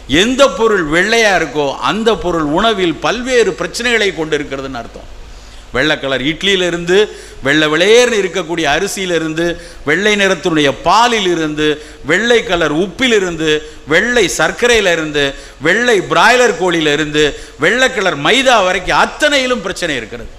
எந்த பொருள் வெள்ளையா இருக்கோ அந்த பொருள் உணவில் பல்வேறு பிரச்சனைகளை கொண்டு இருக்கிறதுன்னு அர்த்தம் வெள்ளை கலர் இட்லியிலிருந்து வெள்ளை வெளையர்னு இருக்கக்கூடிய அரிசியிலிருந்து வெள்ளை நிறத்தினுடைய பாலில் இருந்து வெள்ளை கலர் உப்பிலிருந்து வெள்ளை சர்க்கரையிலிருந்து வெள்ளை பிராய்லர் கோழியிலிருந்து வெள்ளை கலர் மைதா வரைக்கும் அத்தனையிலும் பிரச்சனை இருக்கிறது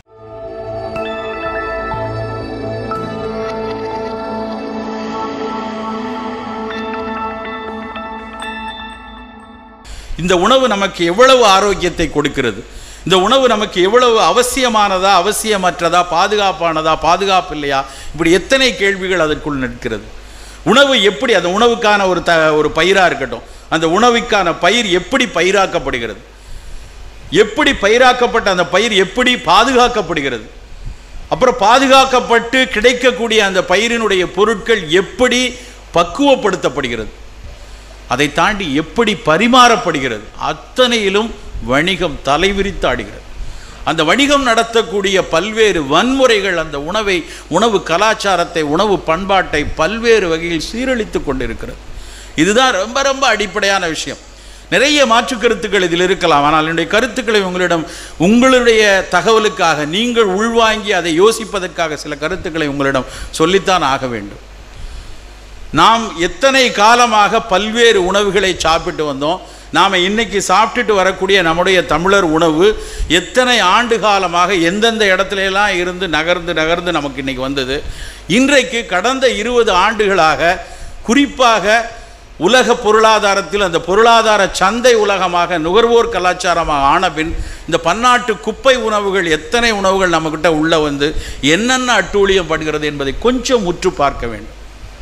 இந்த உணவு நமக்கு எவ்வளவு ஆரோக்கியத்தை கொடுக்கிறது இந்த உணவு நமக்கு எவ்வளவு அவசியமானதா அவசியமற்றதா பாதுகாப்பானதா பாதுகாப்பு இல்லையா இப்படி எத்தனை கேள்விகள் அதற்குள் நிற்கிறது உணவு எப்படி அந்த உணவுக்கான ஒரு த ஒரு பயிராக இருக்கட்டும் அந்த உணவுக்கான பயிர் எப்படி பயிராக்கப்படுகிறது எப்படி பயிராக்கப்பட்ட அந்த பயிர் எப்படி பாதுகாக்கப்படுகிறது அப்புறம் பாதுகாக்கப்பட்டு கிடைக்கக்கூடிய அந்த பயிரினுடைய பொருட்கள் எப்படி பக்குவப்படுத்தப்படுகிறது அதை தாண்டி எப்படி பரிமாறப்படுகிறது அத்தனையிலும் வணிகம் தலைவிரித்து ஆடுகிறது அந்த வணிகம் நடத்தக்கூடிய பல்வேறு வன்முறைகள் அந்த உணவை உணவு கலாச்சாரத்தை உணவு பண்பாட்டை பல்வேறு வகையில் சீரழித்து கொண்டிருக்கிறது இதுதான் ரொம்ப ரொம்ப அடிப்படையான விஷயம் நிறைய மாற்று கருத்துக்கள் இதில் இருக்கலாம் ஆனால் என்னுடைய கருத்துக்களை உங்களிடம் உங்களுடைய தகவலுக்காக நீங்கள் உள்வாங்கி அதை யோசிப்பதற்காக சில கருத்துக்களை உங்களிடம் சொல்லித்தான் ஆக வேண்டும் நாம் எத்தனை காலமாக பல்வேறு உணவுகளை சாப்பிட்டு வந்தோம் நாம் இன்னைக்கு சாப்பிட்டுட்டு வரக்கூடிய நம்முடைய தமிழர் உணவு எத்தனை ஆண்டு காலமாக எந்தெந்த இடத்துல எல்லாம் இருந்து நகர்ந்து நகர்ந்து நமக்கு இன்னைக்கு வந்தது இன்றைக்கு கடந்த இருபது ஆண்டுகளாக குறிப்பாக உலக பொருளாதாரத்தில் அந்த பொருளாதார சந்தை உலகமாக நுகர்வோர் கலாச்சாரமாக ஆன பின் இந்த பன்னாட்டு குப்பை உணவுகள் எத்தனை உணவுகள் நம்மக்கிட்ட உள்ள வந்து என்னென்ன அட்டூழியம் பண்ணுகிறது என்பதை கொஞ்சம் உற்று பார்க்க வேண்டும்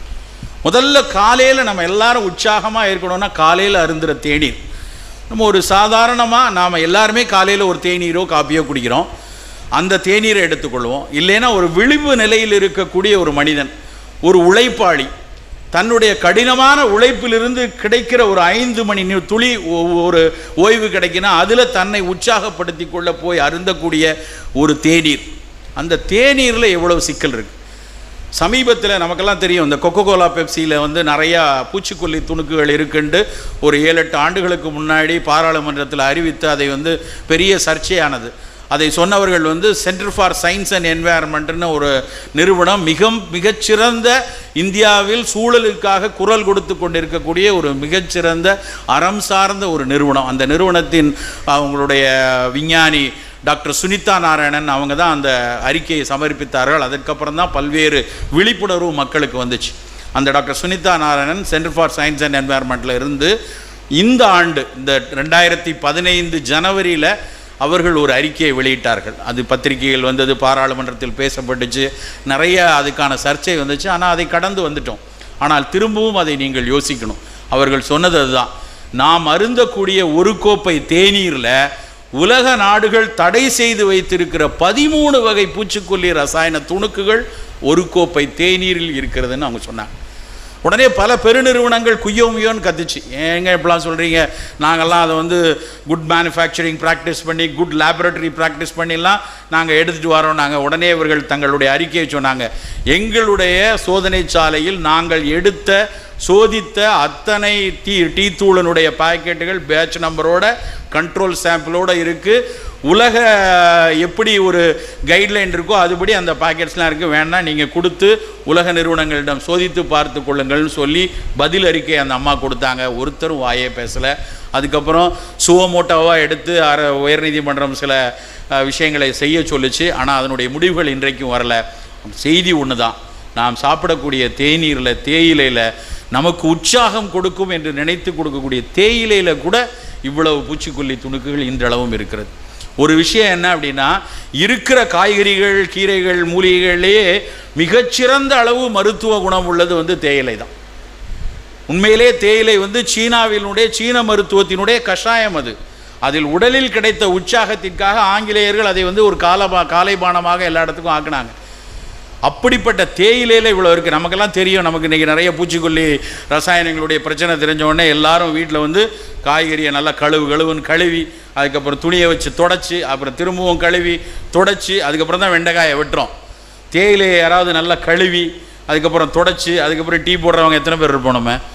முதல்ல காலையில் நம்ம எல்லாரும் உற்சாகமாக இருக்கணும்னா காலையில் அருந்துகிற தேநீர் நம்ம ஒரு சாதாரணமாக நாம் எல்லாருமே காலையில் ஒரு தேநீரோ காப்பியோ குடிக்கிறோம் அந்த தேநீரை எடுத்துக்கொள்வோம் இல்லைன்னா ஒரு விழிப்பு நிலையில் இருக்கக்கூடிய ஒரு மனிதன் ஒரு உழைப்பாளி தன்னுடைய கடினமான உழைப்பிலிருந்து கிடைக்கிற ஒரு ஐந்து மணி நே- துளி ஒ- ஒரு ஓய்வு கிடைக்கினா அதில் தன்னை உற்சாகப்படுத்தி கொள்ள போய் அருந்தக்கூடிய ஒரு தேநீர் அந்த தேநீரில் எவ்வளவு சிக்கல் இருக்கு சமீபத்தில் நமக்கெல்லாம் தெரியும் இந்த கொக்கோ கோலா பெப்சியில் வந்து நிறையா பூச்சிக்கொல்லி துணுக்குகள் இருக்குண்டு ஒரு ஏழு எட்டு ஆண்டுகளுக்கு முன்னாடி பாராளுமன்றத்தில் அறிவித்து அதை வந்து பெரிய சர்ச்சையானது அதை சொன்னவர்கள் வந்து சென்டர் ஃபார் சயின்ஸ் அண்ட் என்வாயர்மெண்ட்னு ஒரு நிறுவனம் மிக மிகச்சிறந்த இந்தியாவில் சூழலுக்காக குரல் கொடுத்து கொண்டிருக்கக்கூடிய ஒரு மிகச்சிறந்த அறம் சார்ந்த ஒரு நிறுவனம் அந்த நிறுவனத்தின் அவங்களுடைய விஞ்ஞானி டாக்டர் சுனிதா நாராயணன் அவங்க தான் அந்த அறிக்கையை சமர்ப்பித்தார்கள் அதற்கப்புறம் தான் பல்வேறு விழிப்புணர்வு மக்களுக்கு வந்துச்சு அந்த doctor Sunita Narayanan centre for science and என்வாயர்மெண்ட்டில் இருந்து இந்த ஆண்டு இந்த ரெண்டாயிரத்தி பதினைந்து ஜனவரியில் அவர்கள் ஒரு அறிக்கையை வெளியிட்டார்கள் அது பத்திரிகைகள் வந்தது பாராளுமன்றத்தில் பேசப்பட்டுச்சு நிறைய அதுக்கான சர்ச்சை வந்துச்சு ஆனால் அதை கடந்து வந்துட்டோம் ஆனால் திரும்பவும் அதை நீங்கள் யோசிக்கணும் அவர்கள் சொன்னது அதுதான் நாம் அருந்தக்கூடிய ஒரு கோப்பை தேநீரில் உலக நாடுகள் தடை செய்து வைத்திருக்கிற பதிமூணு வகை பூச்சிக்கொல்லி ரசாயன துணுக்குகள் ஒரு கோப்பை தேநீரில் இருக்கிறதுன்னு அவங்க சொன்னாங்க உடனே பல பெருநிறுவனங்கள் குய்யோ முய்யோன்னு கத்துச்சு ஏங்க இப்படிலாம் சொல்கிறீங்க நாங்கள்லாம் அதை வந்து குட் மேனுஃபேக்சரிங் ப்ராக்டிஸ் பண்ணி குட் லேபரட்டரி ப்ராக்டிஸ் பண்ணிலாம் நாங்கள் எடுத்துகிட்டு வரோம் நாங்கள் உடனே இவர்கள் தங்களுடைய அறிக்கையை சொன்னாங்க எங்களுடைய சோதனை சாலையில் நாங்கள் எடுத்த சோதித்த அத்தனை டீ டீ தூளனுடைய பாக்கெட்டுகள் பேட்ச் நம்பரோட கண்ட்ரோல் சாம்பிளோட இருக்குது உலக எப்படி ஒரு கைட்லைன் இருக்கோ அதுபடி அந்த பாக்கெட்ஸ்லாம் இருக்குது வேணாம் நீங்கள் கொடுத்து உலக நிறுவனங்களிடம் சோதித்து பார்த்து கொள்ளுங்கள்னு சொல்லி பதில் அறிக்கை அந்த அம்மா கொடுத்தாங்க ஒருத்தரும் வாயே பேசலை அதுக்கப்புறம் சுவமோட்டோவாக எடுத்து அர உயர்நீதிமன்றம் சில அஹ், விஷயங்களை செய்ய சொல்லுச்சு ஆனால் அதனுடைய முடிவுகள் இன்றைக்கும் வரல செய்தி ஒன்று தான் நாம் சாப்பிடக்கூடிய தேநீரில் தேயிலையில் நமக்கு உற்சாகம் கொடுக்கும் என்று நினைத்து கொடுக்கக்கூடிய தேயிலையில் கூட இவ்வளவு பூச்சிக்கொல்லி துணுக்குகள் இன்றளவும் இருக்கிறது ஒரு விஷயம் என்ன அப்படின்னா இருக்கிற காய்கறிகள் கீரைகள் மூலிகைகளிலேயே மிகச்சிறந்த அளவு மருத்துவ குணம் உள்ளது வந்து தேயிலை தான் உண்மையிலே தேயிலை வந்து சீனாவினுடைய சீன மருத்துவத்தினுடைய கஷாயம் அது அதில் உடலில் கிடைத்த உற்சாகத்திற்காக ஆங்கிலேயர்கள் அதை வந்து ஒரு காலபா காலைபானமாக எல்லா இடத்துக்கும் ஆக்குனாங்க அப்படிப்பட்ட தேயிலையில் இவ்வளோ இருக்குது நமக்கெல்லாம் தெரியும் நமக்கு இன்றைக்கி நிறைய பூச்சிக்கொல்லி ரசாயனங்களுடைய பிரச்சனை தெரிஞ்ச உடனே எல்லாரும் வீட்டில் வந்து காய்கறியை நல்லா கழுவு கழுவுன்னு கழுவி அதுக்கப்புறம் துணியை வச்சு தொடச்சி அப்புறம் திரும்பவும் கழுவி தொடச்சி அதுக்கப்புறம் தான் வெண்டைக்காயை வெட்டுறோம் தேயிலையை யாராவது நல்லா கழுவி அதுக்கப்புறம் தொடச்சி அதுக்கப்புறம் டீ போடுறவங்க எத்தனை பேர் இருப்போம் நம்ம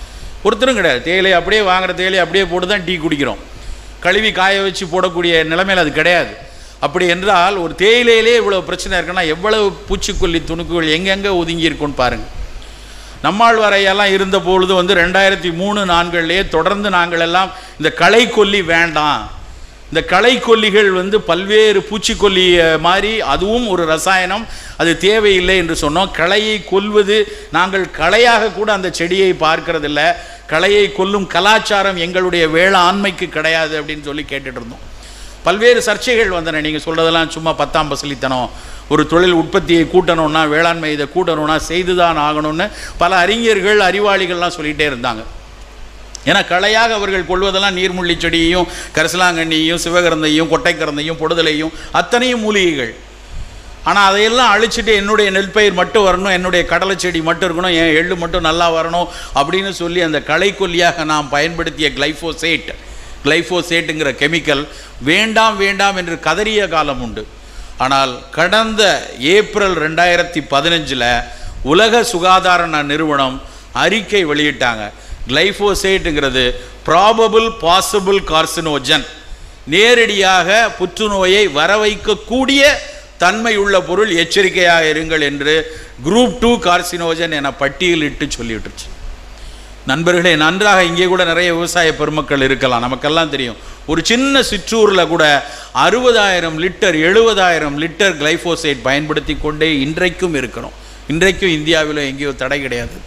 ஒருத்தரும் கிடையாது தேயிலை அப்படியே வாங்குற தேயிலை அப்படியே போட்டு தான் டீ குடிக்கிறோம் கழுவி காய வச்சு போடக்கூடிய நிலைமையில் அது கிடையாது அப்படி என்றால் ஒரு தேயிலையிலே இவ்வளோ பிரச்சனை இருக்குன்னா எவ்வளவு பூச்சிக்கொல்லி துணுக்குகள் எங்கெங்கே ஒதுங்கி இருக்குன்னு பாருங்கள் நம்மாழ்வாரையெல்லாம் இருந்த பொழுது வந்து ரெண்டாயிரத்தி மூணு நான்கள்லேயே தொடர்ந்து நாங்கள் எல்லாம் இந்த களைக்கொல்லி வேண்டாம் இந்த களைக்கொல்லிகள் வந்து பல்வேறு பூச்சிக்கொல்லி அஹ், மாதிரி அதுவும் ஒரு ரசாயனம் அது தேவையில்லை என்று சொன்னோம் களையை கொல்வது நாங்கள் களையாக கூட அந்த செடியை பார்க்கறதில்ல களையை கொல்லும் கலாச்சாரம் எங்களுடைய வேளாண்மைக்கு கிடையாது அப்படின்னு சொல்லி கேட்டுட்டு இருந்தோம் பல்வேறு சர்ச்சைகள் வந்தன நீங்கள் சொல்கிறதெல்லாம் சும்மா பத்தாம் பசலித்தனம் ஒரு தொழில் உற்பத்தியை கூட்டணும்னா வேளாண்மை இதை கூட்டணும்னா செய்துதான் ஆகணும்னு பல அறிஞர்கள் அறிவாளிகள்லாம் சொல்லிகிட்டே இருந்தாங்க ஏன்னா களையாக அவர்கள் கொள்வதெல்லாம் நீர்முள்ளி செடியையும் கரிசலாங்கண்ணியையும் சிவகரந்தையும் கொட்டைக்கரந்தையும் பொடுதலையும் அத்தனையும் மூலிகைகள் ஆனால் அதையெல்லாம் அழிச்சிட்டு என்னுடைய நெல்பயிர் மட்டும் வரணும் என்னுடைய கடலை செடி மட்டும் இருக்கணும் என் எள்ளு மட்டும் நல்லா வரணும் அப்படின்னு சொல்லி அந்த களைக்கொல்லியாக நாம் பயன்படுத்திய கிளைஃபோசேட் கிளைஃபோசேட்டுங்கிற கெமிக்கல் வேண்டாம் வேண்டாம் என்று கதறிய காலம் உண்டு ஆனால் கடந்த ஏப்ரல் ரெண்டாயிரத்தி பதினஞ்சில் உலக சுகாதார ந- நிறுவனம் அறிக்கை வெளியிட்டாங்க கிளைஃபோசேட்டுங்கிறது ப்ராபபிள் பாசிபிள் கார்சினோஜன் நேரடியாக புற்றுநோயை வர வைக்கக்கூடிய தன்மையுள்ள பொருள் எச்சரிக்கையாக இருங்கள் என்று குரூப் டூ கார்சினோஜன் என பட்டியலிட்டு சொல்லிவிட்டுருச்சு நண்பர்களே நன்றாக இங்கே கூட நிறைய விவசாய பெருமக்கள் இருக்கலாம் நமக்கெல்லாம் தெரியும் ஒரு சின்ன சிற்றூரில் கூட அறுபதாயிரம் லிட்டர் எழுபதாயிரம் லிட்டர் கிளைஃபோசைட் பயன்படுத்தி கொண்டே இன்றைக்கும் இருக்கிறோம் இன்றைக்கும் இந்தியாவில் எங்கேயோ தடை கிடையாது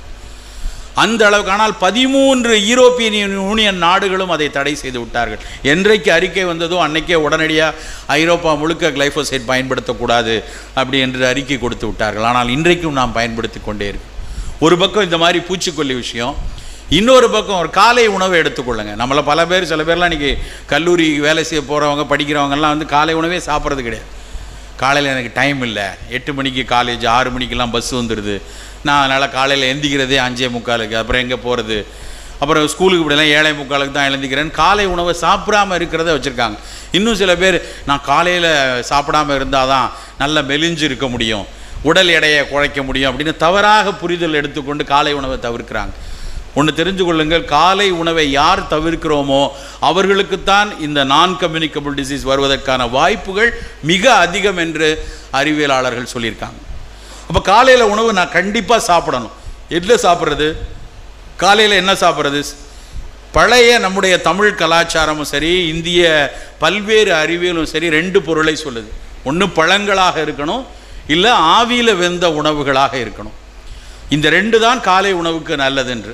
அந்த அளவுக்கு ஆனால் பதிமூன்று யூரோப்பியன் யூனியன் நாடுகளும் அதை தடை செய்து விட்டார்கள் என்றைக்கு அறிக்கை வந்ததோ அன்னைக்கே உடனடியாக ஐரோப்பா முழுக்க கிளைஃபோசைட் பயன்படுத்தக்கூடாது அப்படி என்று அறிக்கை கொடுத்து விட்டார்கள் ஆனால் இன்றைக்கும் நாம் பயன்படுத்தி கொண்டே இருக்கோம் ஒரு பக்கம் இந்த மாதிரி பூச்சிக்கொல்லி விஷயம் இன்னொரு பக்கம் ஒரு காலை உணவை எடுத்துக்கொள்ளுங்க நம்மள பல பேர் சில பேர்லாம் இன்றைக்கி கல்லூரி வேலை செய்ய போகிறவங்க படிக்கிறவங்கெல்லாம் வந்து காலை உணவே சாப்பிட்றது கிடையாது காலையில் எனக்கு டைம் இல்லை எட்டு மணிக்கு காலேஜ் ஆறு மணிக்கெல்லாம் பஸ் வந்துடுது நான் அதனால் காலையில் எந்திக்கிறதே அஞ்சே முக்காலுக்கு அப்புறம் எங்கே போகிறது அப்புறம் ஸ்கூலுக்கு இப்படிலாம் ஏழை முக்காலுக்கு தான் எழுந்திக்கிறேன் காலை உணவை சாப்பிடாம இருக்கிறத வச்சுருக்காங்க இன்னும் சில பேர் நான் காலையில் சாப்பிடாம இருந்தால் தான் நல்ல மெலிஞ்சு இருக்க முடியும் உடல் எடையை குறைக்க முடியும் அப்படின்னு தவறாக புரிதல் எடுத்துக்கொண்டு காலை உணவை தவிர்க்கிறாங்க ஒன்று தெரிஞ்சு கொள்ளுங்கள் காலை உணவை யார் தவிர்க்கிறோமோ அவர்களுக்குத்தான் இந்த நான் கம்யூனிகபிள் டிசீஸ் வருவதற்கான வாய்ப்புகள் மிக அதிகம் என்று அறிவியலாளர்கள் சொல்லியிருக்காங்க அப்போ காலையில் உணவு நான் கண்டிப்பாக சாப்பிடணும் எதில் சாப்பிட்றது காலையில் என்ன சாப்பிட்றது பழைய நம்முடைய தமிழ் கலாச்சாரமும் சரி இந்திய பல்வேறு அறிவியலும் சரி ரெண்டு பொருளை சொல்லுது ஒன்று பழங்களாக இருக்கணும் இல்லை ஆவியில் வெந்த உணவுகளாக இருக்கணும் இந்த ரெண்டு தான் காலை உணவுக்கு நல்லதென்று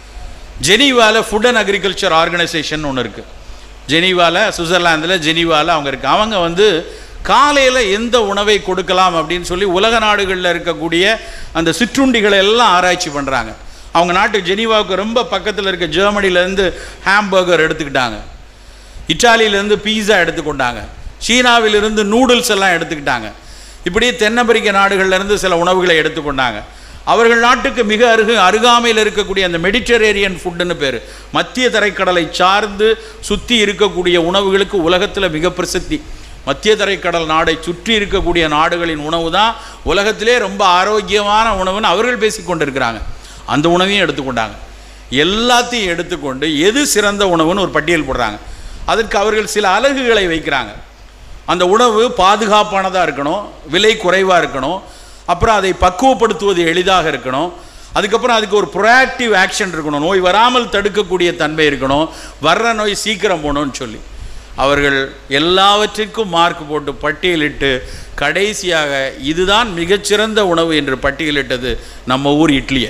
ஜெனீவாவில் ஃபுட் அண்ட் அக்ரிகல்ச்சர் ஆர்கனைசேஷன் ஒன்று இருக்குது ஜெனீவாவில் சுவிட்சர்லாந்தில் ஜெனீவாவில் அவங்க இருக்கு அவங்க வந்து காலையில் எந்த உணவை கொடுக்கலாம் அப்படின்னு சொல்லி உலக நாடுகளில் இருக்கக்கூடிய அந்த சிற்றுண்டிகளை எல்லாம் ஆராய்ச்சி பண்ணுறாங்க அவங்க நாட்டு ஜெனீவாவுக்கு ரொம்ப பக்கத்தில் இருக்க ஜெர்மனிலேருந்து ஹாம்பர்கர் எடுத்துக்கிட்டாங்க இட்டாலியிலேருந்து பீஸா எடுத்துக்கொண்டாங்க சீனாவிலிருந்து நூடுல்ஸ் எல்லாம் எடுத்துக்கிட்டாங்க இப்படி தென்னமெரிக்க நாடுகள்லேருந்து சில உணவுகளை எடுத்துக்கொண்டாங்க அவர்கள் நாட்டுக்கு மிக அருகு அருகாமையில் இருக்கக்கூடிய அந்த மெடிட்டரேனியன் ஃபுட்டுன்னு பேர் மத்திய தரைக்கடலை சார்ந்து சுற்றி இருக்கக்கூடிய உணவுகளுக்கு உலகத்தில் மிக பிரசித்தி மத்திய தரைக்கடல் நாடை சுற்றி இருக்கக்கூடிய நாடுகளின் உணவு தான் உலகத்திலே ரொம்ப ஆரோக்கியமான உணவுன்னு அவர்கள் பேசிக்கொண்டிருக்கிறாங்க அந்த உணவையும் எடுத்துக்கொண்டாங்க எல்லாத்தையும் எடுத்துக்கொண்டு எது சிறந்த உணவுன்னு ஒரு பட்டியல் போடுறாங்க அதற்கு அவர்கள் சில அலகுகளை வைக்கிறாங்க அந்த உணவு பாதுகாப்பானதாக இருக்கணும் விலை குறைவாக இருக்கணும் அப்புறம் அதை பக்குவப்படுத்துவது எளிதாக இருக்கணும் அதுக்கப்புறம் அதுக்கு ஒரு ப்ரொஆக்டிவ் ஆக்ஷன் இருக்கணும் நோய் வராமல் தடுக்கக்கூடிய தன்மை இருக்கணும் வர்ற நோய் சீக்கிரம் போகணும்னு சொல்லி அவர்கள் எல்லாவற்றிற்கும் மார்க் போட்டு பட்டியலிட்டு கடைசியாக இதுதான் மிகச்சிறந்த உணவு என்று பட்டியலிட்டது நம்ம ஊர் இட்லியை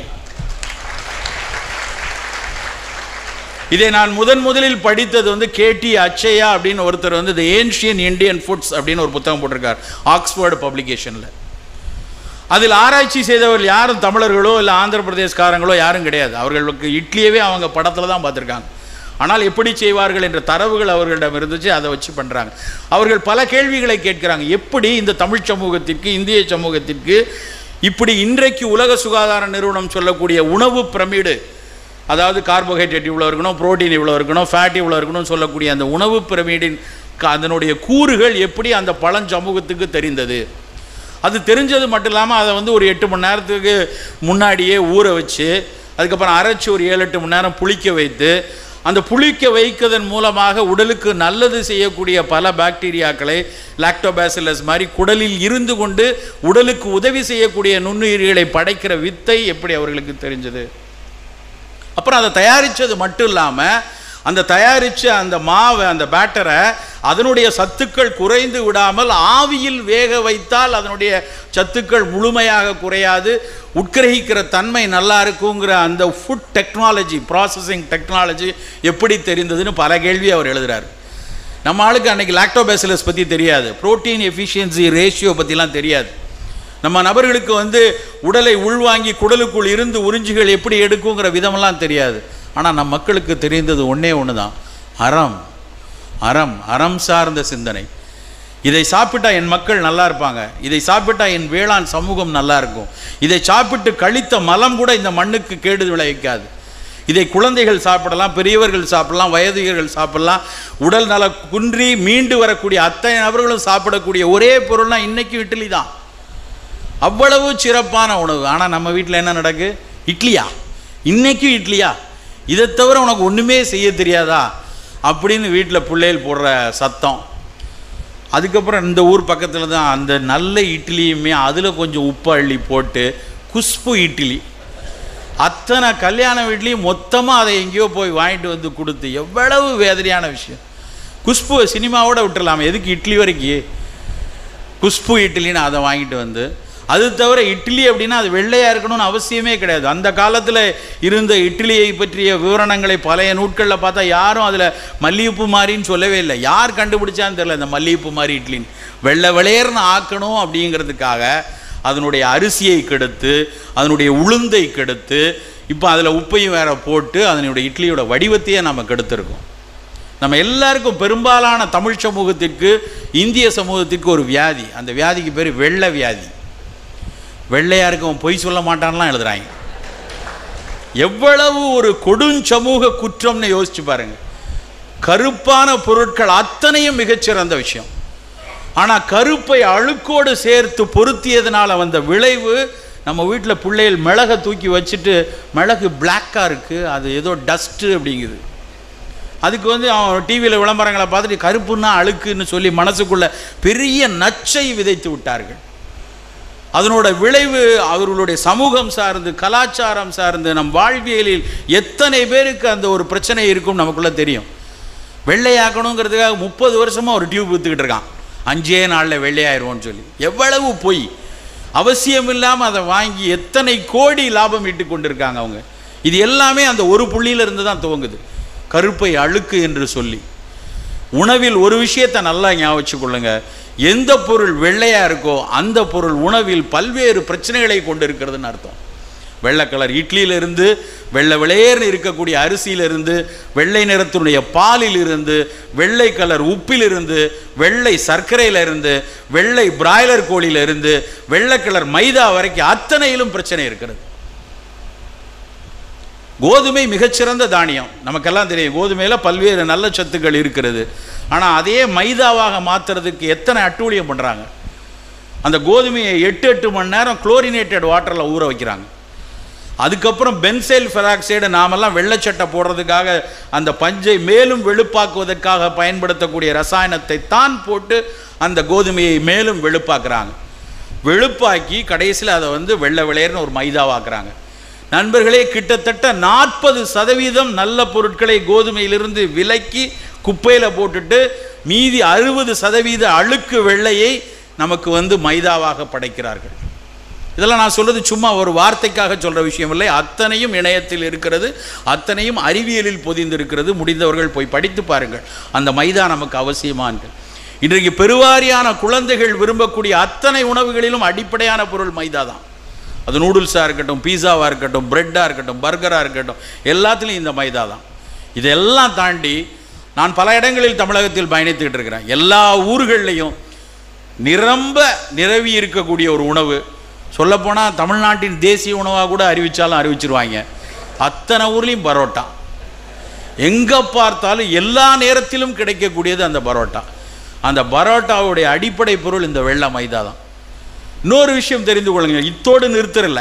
இதை நான் முதன் முதலில் படித்தது வந்து கேடி அச்சையா அப்படின்னு ஒருத்தர் வந்து த ஏன்ஷியன் இந்தியன் ஃபுட்ஸ் அப்படின்னு ஒரு புத்தகம் போட்டிருக்கார் ஆக்ஸ்போர்டு பப்ளிகேஷனில் அதில் ஆராய்ச்சி செய்தவர்கள் யாரும் தமிழர்களோ இல்லை ஆந்திர பிரதேஷ்காரங்களோ யாரும் கிடையாது அவர்களுக்கு இட்லியவே அவங்க படத்தில் தான் பார்த்துருக்காங்க ஆனால் எப்படி செய்வார்கள் என்ற தரவுகள் அவர்களிடம் இருந்துச்சு அதை வச்சு பண்ணுறாங்க அவர்கள் பல கேள்விகளை கேட்குறாங்க எப்படி இந்த தமிழ் சமூகத்திற்கு இந்திய சமூகத்திற்கு இப்படி இன்றைக்கு உலக சுகாதார நிறுவனம் சொல்லக்கூடிய உணவு பிரமிடு அதாவது கார்போஹைட்ரேட் இவ்வளோ இருக்கணும் புரோட்டீன் இவ்வளோ இருக்கணும் ஃபேட் இவ்வளோ இருக்கணும்னு சொல்லக்கூடிய அந்த உணவு பிரமிடின் க- அதனுடைய கூறுகள் எப்படி அந்த பழஞ்சமூகத்துக்கு தெரிந்தது அது தெரிஞ்சது மட்டும் இல்லாமல் அதை வந்து ஒரு எட்டு மணி நேரத்துக்கு முன்னாடியே ஊற வச்சு அதுக்கப்புறம் அரைச்சி ஒரு ஏழு எட்டு மணி நேரம் புளிக்க வைத்து அந்த புளிக்க வைக்கிறதன் மூலமாக உடலுக்கு நல்லது செய்யக்கூடிய பல பாக்டீரியாக்களை லாக்டோபாசிலஸ் மாதிரி குடலில் இருந்து கொண்டு உடலுக்கு உதவி செய்யக்கூடிய நுண்ணுயிரிகளை படைக்கிற வித்தை எப்படி அவர்களுக்கு தெரிஞ்சது அப்புறம் அதை தயாரித்தது மட்டும் இல்லாமல் அந்த தயாரித்த அந்த மாவை அந்த பேட்டரை அதனுடைய சத்துக்கள் குறைந்து விடாமல் ஆவியில் வேக வைத்தால் அதனுடைய சத்துக்கள் முழுமையாக குறையாது உட்கிரகிக்கிற தன்மை நல்லா இருக்குங்கிற அந்த ஃபுட் டெக்னாலஜி ப்ராசஸிங் டெக்னாலஜி எப்படி தெரிந்ததுன்னு பல கேள்வி அவர் எழுதுறாரு நம்ம ஆளுக்கு அன்னைக்கு லாக்டோபேசிலஸ் பற்றி தெரியாது புரோட்டீன் எஃபிஷியன்சி ரேஷியோ பற்றிலாம் தெரியாது நம்ம நபர்களுக்கு வந்து உடலை உள்வாங்கி குடலுக்குள் இருந்து உறிஞ்சுகள் எப்படி எடுக்குங்கிற விதமெல்லாம் தெரியாது ஆனால் நம் மக்களுக்கு தெரிந்தது ஒன்றே ஒன்று தான் அறம் அறம் அறம் சார்ந்த சிந்தனை இதை சாப்பிட்டா என் மக்கள் நல்லா இருப்பாங்க இதை சாப்பிட்டா என் வேளாண் சமூகம் நல்லா இருக்கும் இதை சாப்பிட்டு கழித்த மலம் கூட இந்த மண்ணுக்கு கேடு விளைவிக்காது இதை குழந்தைகள் சாப்பிடலாம் பெரியவர்கள் சாப்பிடலாம் வயதிகர்கள் சாப்பிடலாம் உடல் நல குன்றி மீண்டு வரக்கூடிய அத்தனை நபர்களும் சாப்பிடக்கூடிய ஒரே பொருள்னா இன்னைக்கு இட்லி தான் அவ்வளவு சிறப்பான உணவு ஆனால் நம்ம வீட்டில் என்ன நடக்கு இட்லியா இன்னைக்கும் இட்லியா இதை தவிர உனக்கு ஒன்றுமே செய்ய தெரியாதா அப்படின்னு வீட்டில் பிள்ளைகள் போடுற சத்தம் அதுக்கப்புறம் இந்த ஊர் பக்கத்தில் தான் அந்த நல்ல இட்லியுமே அதில் கொஞ்சம் உப்பு அள்ளி போட்டு குஷ்பு இட்லி அத்தனை கல்யாண வீட்லேயும் மொத்தமாக அதை எங்கேயோ போய் வாங்கிட்டு வந்து கொடுத்து எவ்வளவு வேதனையான விஷயம் குஷ்பு சினிமாவோட விட்டுறலாமே எதுக்கு இட்லி வரைக்கும் குஷ்பு இட்லின்னு அதை வாங்கிட்டு வந்து அது தவிர இட்லி அப்படின்னா அது வெள்ளையாக இருக்கணும்னு அவசியமே கிடையாது அந்த காலத்தில் இருந்த இட்லியை பற்றிய விவரணங்களை பழைய நூட்களில் பார்த்தா யாரும் அதில் மல்லிகைப்பூ மாதிரின்னு சொல்லவே இல்லை யார் கண்டுபிடிச்சான்னு தெரியல இந்த மல்லிகைப்பூ மாதிரி இட்லின்னு வெள்ளை வெளையர்னு ஆக்கணும் அப்படிங்கிறதுக்காக அதனுடைய அரிசியை கெடுத்து அதனுடைய உளுந்தை கெடுத்து இப்போ அதில் உப்பையும் வேற போட்டு அதனுடைய இட்லியோட வடிவத்தையே நம்ம கெடுத்திருக்கோம் நம்ம எல்லாருக்கும் பெரும்பாலான தமிழ் சமூகத்திற்கு இந்திய சமூகத்திற்கு ஒரு வியாதி அந்த வியாதிக்கு பேர் வெள்ளை வியாதி வெள்ளையா இருக்கவன் பொய் சொல்ல மாட்டான்லாம் எழுதுறாங்க எவ்வளவு ஒரு கொடுஞ்சமூக குற்றம்னு யோசிச்சு பாருங்க கருப்பான பொருட்கள் அத்தனையும் மிகச்சிறந்த விஷயம் ஆனால் கருப்பை அழுக்கோடு சேர்த்து பொருத்தியதுனால வந்த விளைவு நம்ம வீட்டில் பிள்ளைகள் மிளகை தூக்கி வச்சுட்டு மிளகு பிளாக்காக இருக்குது அது ஏதோ டஸ்ட்டு அப்படிங்குது அதுக்கு வந்து அவன் டிவியில் விளம்பரங்களை பார்த்துட்டு கருப்புன்னா அழுக்குன்னு சொல்லி மனசுக்குள்ள பெரிய நச்சை விதைத்து விட்டார்கள் அதனோட விளைவு அவர்களுடைய சமூகம் சார்ந்து கலாச்சாரம் சார்ந்து நம் வாழ்வியலில் எத்தனை பேருக்கு அந்த ஒரு பிரச்சனை இருக்கும் நமக்குள்ள தெரியும் வெள்ளையாக்கணுங்கிறதுக்காக முப்பது வருஷமாக ஒரு டியூப் விற்றுக்கிட்டு இருக்கான் அஞ்சே நாளில் வெள்ளையாயிருவோம்னு சொல்லி எவ்வளவு பொய் அவசியம் இல்லாமல் அதை வாங்கி எத்தனை கோடி லாபம் ஈட்டு கொண்டிருக்காங்க அவங்க இது எல்லாமே அந்த ஒரு புள்ளியிலிருந்து தான் துவங்குது கருப்பை அழுக்கு என்று சொல்லி உணவில் ஒரு விஷயத்தை நல்லா ஞாபகம் வச்சுக்கொள்ளுங்க எந்த பொருள் வெள்ளையா இருக்கோ அந்த பொருள் உணவில் பல்வேறு பிரச்சனைகளை கொண்டு இருக்கிறதுன்னு அர்த்தம் வெள்ளை கலர் இட்லியிலிருந்து வெள்ளை வெளையர்னு இருக்கக்கூடிய அரிசியிலிருந்து வெள்ளை நிறத்தினுடைய பாலில் இருந்து வெள்ளை கலர் உப்பிலிருந்து வெள்ளை சர்க்கரையிலிருந்து வெள்ளை பிராய்லர் கோழியிலிருந்து வெள்ளை கலர் மைதா வரைக்கும் அத்தனையிலும் பிரச்சனை இருக்கிறது கோதுமை மிகச்சிறந்த தானியம் நமக்கெல்லாம் தெரியும் கோதுமையில் பல்வேறு நல்ல சத்துக்கள் இருக்கிறது ஆனால் அதே மைதாவாக மாற்றுறதுக்கு எத்தனை அட்டூழியம் பண்ணுறாங்க அந்த கோதுமையை எட்டு எட்டு மணி நேரம் குளோரினேட்டட் வாட்டரில் ஊற வைக்கிறாங்க அதுக்கப்புறம் பென்சைல் ஃபெராக்சைடு நாமெல்லாம் வெள்ளைச்சட்டை போடுறதுக்காக அந்த பஞ்சை மேலும் வெளுப்பாக்குவதற்காக பயன்படுத்தக்கூடிய ரசாயனத்தை தான் போட்டு அந்த கோதுமையை மேலும் வெளுப்பாக்குறாங்க வெளுப்பாக்கி கடைசியில் அதை வந்து வெள்ளை வெளையர்னு ஒரு மைதாவாக்குறாங்க நண்பர்களே கிட்டத்தட்ட நாற்பது சதவீதம் நல்ல பொருட்களை கோதுமையிலிருந்து விலக்கி குப்பையில் போட்டுட்டு மீதி அறுபது சதவீத அழுக்கு வெள்ளையை நமக்கு வந்து மைதாவாக படைக்கிறார்கள் இதெல்லாம் நான் சொல்றது சும்மா ஒரு வார்த்தைக்காக சொல்ற விஷயம் இல்லை அத்தனையும் இணையத்தில் இருக்கிறது அத்தனையும் அறிவியலில் பொதிந்திருக்கிறது முடிந்தவர்கள் போய் படித்து பாருங்கள் அந்த மைதா நமக்கு அவசியமானது இன்றைக்கு பெருவாரியான குழந்தைகள் விரும்பக்கூடிய அத்தனை உணவுகளிலும் அடிப்படையான பொருள் மைதா தான் அது நூடுல்ஸாக இருக்கட்டும் பீஸாவாக இருக்கட்டும் பிரெட்டாக இருக்கட்டும் பர்கராக இருக்கட்டும் எல்லாத்துலேயும் இந்த மைதா தான் இதெல்லாம் தாண்டி நான் பல இடங்களில் தமிழகத்தில் பயணித்துக்கிட்டு இருக்கிறேன் எல்லா ஊர்கள்லையும் நிரம்ப நிரவி இருக்கக்கூடிய ஒரு உணவு சொல்லப்போனால் தமிழ்நாட்டின் தேசிய உணவாக கூட அறிவித்தாலும் அறிவிச்சிருவாங்க அத்தனை ஊர்லேயும் பரோட்டா எங்கே பார்த்தாலும் எல்லா நேரத்திலும் கிடைக்கக்கூடியது அந்த பரோட்டா அந்த பரோட்டாவுடைய அடிப்படை பொருள் இந்த வெள்ளை மைதா தான் இன்னொரு விஷயம் தெரிந்து கொள்ளுங்க இத்தோடு நிறுத்தரில்ல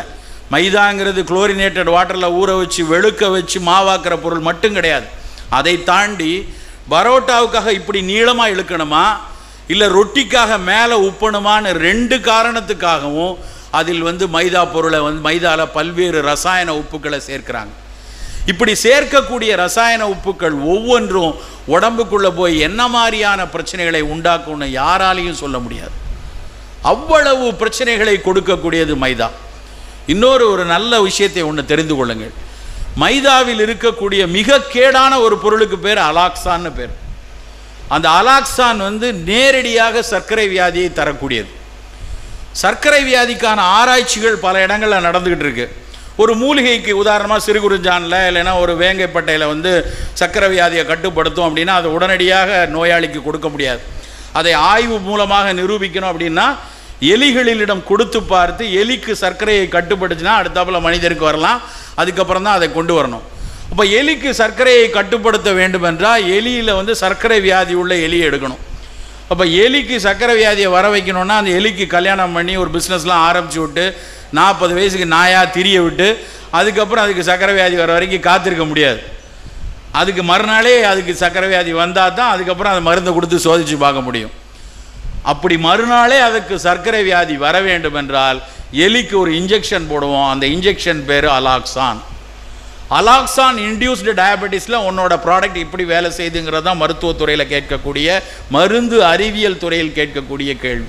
மைதாங்கிறது குளோரினேட்டட் வாட்டரில் ஊற வச்சு வெளுக்க வச்சு மாவாக்குற பொருள் மட்டும் கிடையாது அதை தாண்டி பரோட்டாவுக்காக இப்படி நீளமாக இழுக்கணுமா இல்லை ரொட்டிக்காக மேலே உப்பணுமான்னு ரெண்டு காரணத்துக்காகவும் அதில் வந்து மைதா பொருளை வந்து மைதாவில் பல்வேறு ரசாயன உப்புக்களை சேர்க்கிறாங்க இப்படி சேர்க்கக்கூடிய ரசாயன உப்புக்கள் ஒவ்வொன்றும் உடம்புக்குள்ளே போய் என்ன மாதிரியான பிரச்சனைகளை உண்டாக்கும்னு யாராலையும் சொல்ல முடியாது அவ்வளவு பிரச்சனைகளை கொடுக்கக்கூடியது மைதா இன்னொரு ஒரு நல்ல விஷயத்தை ஒன்று தெரிந்து கொள்ளுங்கள் மைதாவில் இருக்கக்கூடிய மிக கேடான ஒரு பொருளுக்கு பேர் அலாக்சான்னு பேர் அந்த அலாக்சான் வந்து நேரடியாக சர்க்கரை வியாதியை தரக்கூடியது சர்க்கரை வியாதிக்கான ஆராய்ச்சிகள் பல இடங்களில் நடந்துக்கிட்டு இருக்கு ஒரு மூலிகைக்கு உதாரணமாக சிறுகுறிஞ்சானில் இல்லைன்னா ஒரு வேங்கைப்பட்டையில் வந்து சர்க்கரை வியாதியை கட்டுப்படுத்தும் அப்படின்னா அதை உடனடியாக நோயாளிக்கு கொடுக்க முடியாது அதை ஆய்வு மூலமாக நிரூபிக்கணும் அப்படின்னா எலிகளிடம் கொடுத்து பார்த்து எலிக்கு சர்க்கரையை கட்டுப்படுத்தினா அடுத்தாப்புல மனிதருக்கு வரலாம் அதுக்கப்புறம் தான் அதை கொண்டு வரணும் அப்போ எலிக்கு சர்க்கரையை கட்டுப்படுத்த வேண்டும் என்றால் எலியில் வந்து சர்க்கரை வியாதி உள்ள எலியை எடுக்கணும் அப்போ எலிக்கு சர்க்கரை வியாதியை வர வைக்கணும்னா அந்த எலிக்கு கல்யாணம் பண்ணி ஒரு பிஸ்னஸ்லாம் ஆரம்பிச்சு விட்டு நாற்பது வயசுக்கு நாயாக திரிய விட்டு அதுக்கப்புறம் அதுக்கு சர்க்கரை வியாதி வர வரைக்கும் காத்திருக்க முடியாது அதுக்கு மறுநாளே அதுக்கு சர்க்கரை வியாதி வந்தால் தான் அதுக்கப்புறம் அந்த மருந்தை கொடுத்து சோதித்து பார்க்க முடியும் அப்படி மறுநாளே அதுக்கு சர்க்கரை வியாதி வர வேண்டும் என்றால் எலிக்கு ஒரு இன்ஜெக்ஷன் போடுவோம் அந்த இன்ஜெக்ஷன் பேர் அலாக்சான் அலாக்சான் இன்டியூஸ்டு டயபெட்டிஸில் உன்னோட ப்ராடக்ட் இப்படி வேலை செய்துங்கிறது தான் மருத்துவத்துறையில் கேட்கக்கூடிய மருந்து அறிவியல் துறையில் கேட்கக்கூடிய கேள்வி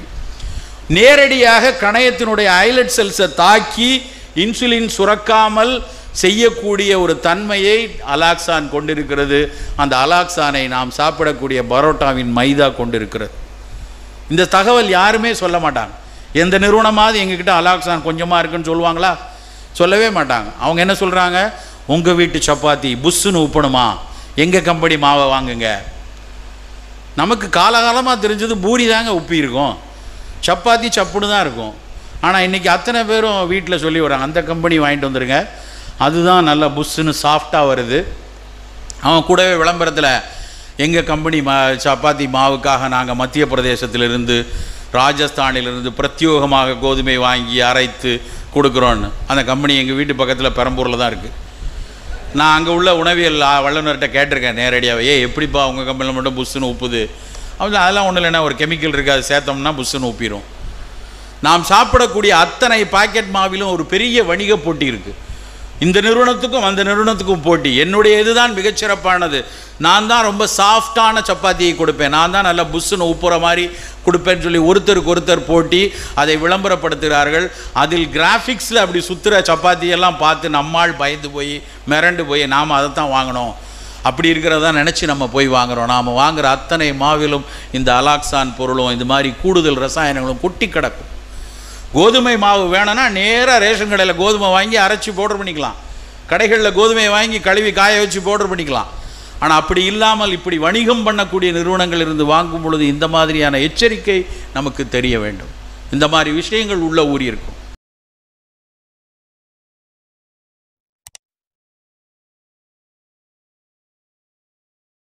நேரடியாக கணையத்தினுடைய ஐலட் செல்ஸை தாக்கி இன்சுலின் சுரக்காமல் செய்யக்கூடிய ஒரு தன்மையை அலாக்சான் கொண்டிருக்கிறது அந்த அலாக்சானை நாம் சாப்பிடக்கூடிய பரோட்டாவின் மைதா கொண்டிருக்கிறது இந்த தகவல் யாருமே சொல்ல மாட்டாங்க எந்த நிறுவனமாவது எங்ககிட்ட அலாக்சான் கொஞ்சமாக இருக்குன்னு சொல்லுவாங்களா சொல்லவே மாட்டாங்க அவங்க என்ன சொல்கிறாங்க உங்கள் வீட்டு சப்பாத்தி புஷ்ஷுன்னு உப்பணுமா எங்கள் கம்பெனி மாவை வாங்குங்க நமக்கு காலகாலமாக தெரிஞ்சது பூரி தாங்க உப்பி இருக்கும் சப்பாத்தி சப்புன்னு தான் இருக்கும் ஆனால் இன்றைக்கி அத்தனை பேரும் வீட்டில் சொல்லி வராங்க அந்த கம்பெனி வாங்கிட்டு வந்துடுங்க அதுதான் நல்ல புஷ்ஷுன்னு சாஃப்டாக வருது அவன் கூடவே விளம்பரத்தில் எங்கள் கம்பெனி மா சப்பாத்தி மாவுக்காக நாங்கள் மத்திய பிரதேசத்திலிருந்து ராஜஸ்தானிலிருந்து பிரத்யோகமாக கோதுமை வாங்கி அரைத்து கொடுக்குறோன்னு அந்த கம்பெனி எங்கள் வீட்டு பக்கத்தில் பெரம்பூரில் தான் இருக்குது நான் அங்கே உள்ள உணவியல் ஆ- வல்லுநர்கிட்ட கேட்டிருக்கேன் நேரடியாகவே ஏ எப்படிப்பா உங்கள் கம்பெனியில் மட்டும் புஷ்ஷுன்னு உப்புது அவங்க அதெல்லாம் ஒன்றும் இல்லைன்னா ஒரு கெமிக்கல் இருக்குது அது சேர்த்தோம்னா புஷ்ஷுன்னு உப்பிடும் நாம் சாப்பிடக்கூடிய அத்தனை பாக்கெட் மாவிலும் ஒரு பெரிய வணிக போட்டி இருக்குது இந்த நிறுவனத்துக்கும் அந்த நிறுவனத்துக்கும் போட்டி என்னுடைய இதுதான் மிகச்சிறப்பானது நான் தான் ரொம்ப சாஃப்டான சப்பாத்தியை கொடுப்பேன் நான் தான் நல்லா புஷ்ஷுன்னு உப்புற மாதிரி கொடுப்பேன்னு சொல்லி ஒருத்தருக்கு ஒருத்தர் போட்டி அதை விளம்பரப்படுத்துகிறார்கள் அதில் கிராஃபிக்ஸில் அப்படி சுற்றுற சப்பாத்தியெல்லாம் பார்த்து நம்மால் பயந்து போய் மிரண்டு போய் நாம் அதை தான் வாங்கணும் அப்படி இருக்கிறதா நினச்சி நம்ம போய் வாங்குறோம் நாம் வாங்குற அத்தனை மாவிலும் இந்த அலாக்சான் பொருளும் இந்த மாதிரி கூடுதல் ரசாயனங்களும் கொட்டி கிடக்கும் கோதுமை மாவு வேணும்னா நேராக ரேஷன் கடையில் கோதுமை வாங்கி அரைச்சி பவுடர் பண்ணிக்கலாம் கடைகளில் கோதுமையை வாங்கி கழுவி காய வச்சு பவுடர் பண்ணிக்கலாம் ஆனால் அப்படி இல்லாமல் இப்படி வணிகம் பண்ணக்கூடிய நிறுவனங்கள் இருந்து வாங்கும் பொழுது இந்த மாதிரியான எச்சரிக்கை நமக்கு தெரிய வேண்டும் இந்த மாதிரி விஷயங்கள் உள்ள ஊறி இருக்கும்